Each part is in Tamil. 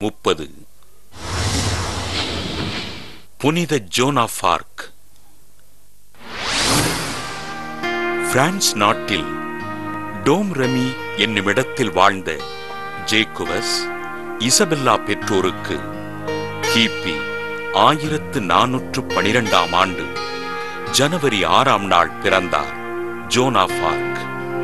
முப்பது புனித ஜோனா பார்க் பிரான்ஸ் நாட்டில் டோம் ரெமி என்னுமிடத்தில் வாழ்ந்த ஜேக்குவஸ் இசபெல்லா பெற்றோருக்கு கிபி ஆயிரத்து நானூற்று பனிரெண்டாம் ஆண்டு ஜனவரி ஆறாம் நாள் பிறந்தார் ஜோனா பார்க்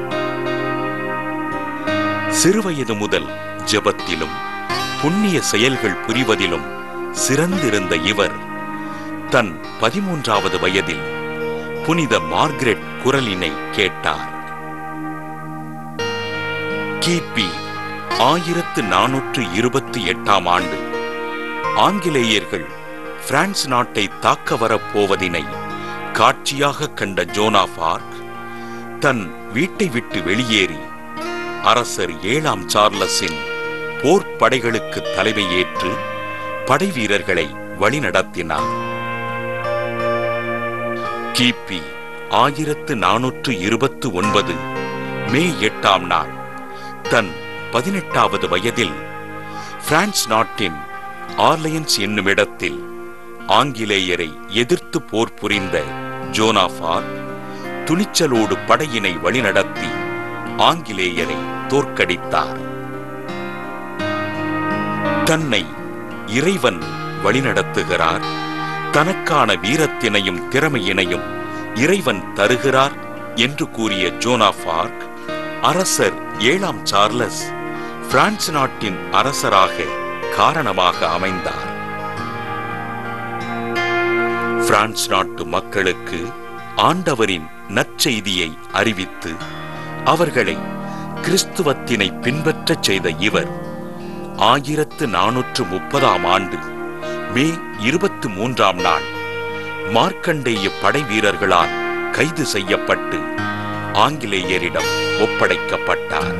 சிறுவயது முதல் ஜெபத்திலும் புண்ணிய செயல்கள் புரிவதிலும் சிறந்திருந்த இவர் தன் பதிமூன்றாவது வயதில் புனித மார்கரெட் குரலினை கேட்டார் கிபி ஆயிரத்து நானூற்று இருபத்தி எட்டாம் ஆண்டு ஆங்கிலேயர்கள் பிரான்ஸ் நாட்டை தாக்க வரப்போவதினை காட்சியாக கண்ட ஜோனா பார்க் தன் வீட்டை விட்டு வெளியேறி அரசர் ஏழாம் சார்லஸின் போர் படைகளுக்கு தலைமையேற்று படை வீரர்களை வழிநடத்தினார் கிபி ஆயிரத்து நானூற்று இருபத்து ஒன்பது மே எட்டாம் நாள் தன் பதினெட்டாவது வயதில் பிரான்ஸ் நாட்டின் ஆர்லையன்ஸ் என்னும் இடத்தில் ஆங்கிலேயரை எதிர்த்து போர் புரிந்த ஜோனாஃபார் துணிச்சலோடு படையினை வழிநடத்தி ஆங்கிலேயரை தோற்கடித்தார் தன்னை இறைவன் வழிநடத்துகிறார் தனக்கான வீரத்தினையும் திறமையினையும் இறைவன் தருகிறார் என்று கூறிய ஜோனா பார்க் அரசர் ஏழாம் சார்லஸ் பிரான்ஸ் நாட்டின் அரசராக காரணமாக அமைந்தார் பிரான்ஸ் நாட்டு மக்களுக்கு ஆண்டவரின் நற்செய்தியை அறிவித்து அவர்களை கிறிஸ்துவத்தினை பின்பற்றச் செய்த இவர் ஆயிரத்து நானூற்று முப்பதாம் ஆண்டு மே இருபத்து மூன்றாம் நாள் மார்க்கண்டேய படை வீரர்களால் கைது செய்யப்பட்டு ஆங்கிலேயரிடம் ஒப்படைக்கப்பட்டார்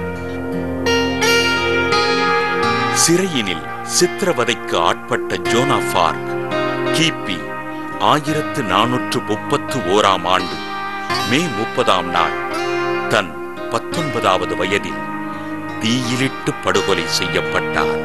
சிறையினில் சித்திரவதைக்கு ஆட்பட்ட ஜோனா பார்க் கிபி ஆயிரத்து நானூற்று முப்பத்து ஓராம் ஆண்டு மே முப்பதாம் நாள் தன் பத்தொன்பதாவது வயதில் தீயிலிட்டு படுகொலை செய்யப்பட்டார்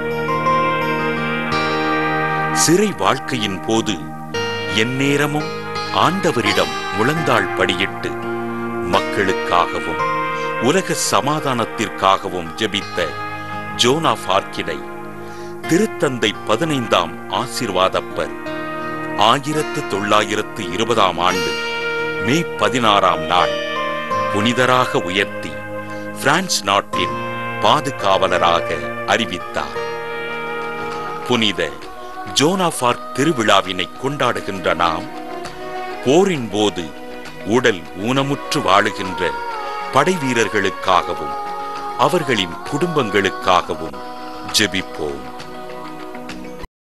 சிறை வாழ்க்கையின் போது எந்நேரமும் ஆண்டவரிடம் முழந்தாள் படியிட்டு மக்களுக்காகவும் உலக சமாதானத்திற்காகவும் ஜெபித்த ஜோனா பார்க்கினை திருத்தந்தை பதினைந்தாம் ஆசிர்வாதப்பர் ஆயிரத்து தொள்ளாயிரத்து இருபதாம் ஆண்டு மே பதினாறாம் நாள் புனிதராக உயர்த்தி பிரான்ஸ் நாட்டின் பாதுகாவலராக அறிவித்தார் புனித ஜோனாபார்க் திருவிழாவினை கொண்டாடுகின்ற நாம் போரின் போது உடல் ஊனமுற்று வாழுகின்ற படை வீரர்களுக்காகவும் அவர்களின் குடும்பங்களுக்காகவும் ஜெபிப்போம்